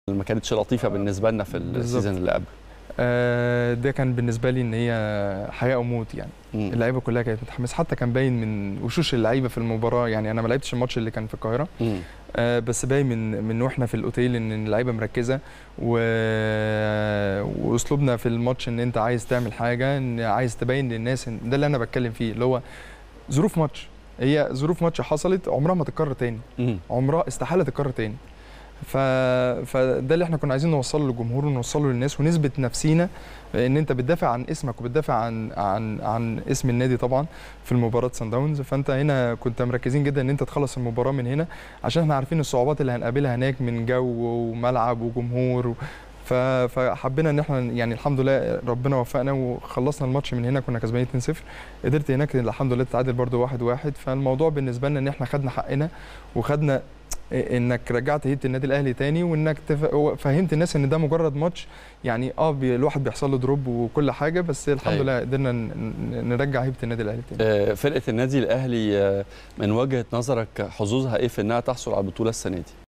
ما كانتش لطيفه بالنسبه لنا في السيزون اللي قبل آه، ده كان بالنسبه لي ان هي حياه او موت يعني مم. اللعيبه كلها كانت متحمسه حتى كان باين من وشوش اللعيبه في المباراه يعني انا ما لعبتش الماتش اللي كان في القاهره مم. آه، بس باين من من واحنا في الاوتيل ان اللعيبه مركزه و... واسلوبنا في الماتش ان انت عايز تعمل حاجه ان عايز تبين للناس إن ده اللي انا بتكلم فيه اللي هو ظروف ماتش هي ظروف ماتش حصلت عمرها ما تتكرر تاني مم. عمرها استحاله تتكرر تاني ف... فده اللي احنا كنا عايزين نوصله للجمهور ونوصله للناس ونثبت نفسينا ان انت بتدافع عن اسمك وبتدافع عن عن عن اسم النادي طبعا في المباراه سان داونز فانت هنا كنت مركزين جدا ان انت تخلص المباراه من هنا عشان احنا عارفين الصعوبات اللي هنقابلها هناك من جو وملعب وجمهور و... ف... فحبينا ان احنا يعني الحمد لله ربنا وفقنا وخلصنا الماتش من هنا كنا كسبانين 2-0 قدرت هناك الحمد لله تتعادل برده 1-1 فالموضوع بالنسبه لنا ان احنا خدنا حقنا وخدنا انك رجعت هيبه النادي الاهلي تاني وانك تف... فهمت الناس ان ده مجرد ماتش يعني اه بي... الواحد بيحصل له دروب وكل حاجه بس الحمد أيوة. لله قدرنا ن- نرجع هيبه النادي الاهلي تاني آه، فرقه النادي الاهلي آه، من وجهه نظرك حظوظها ايه في انها تحصل على البطوله السنه دي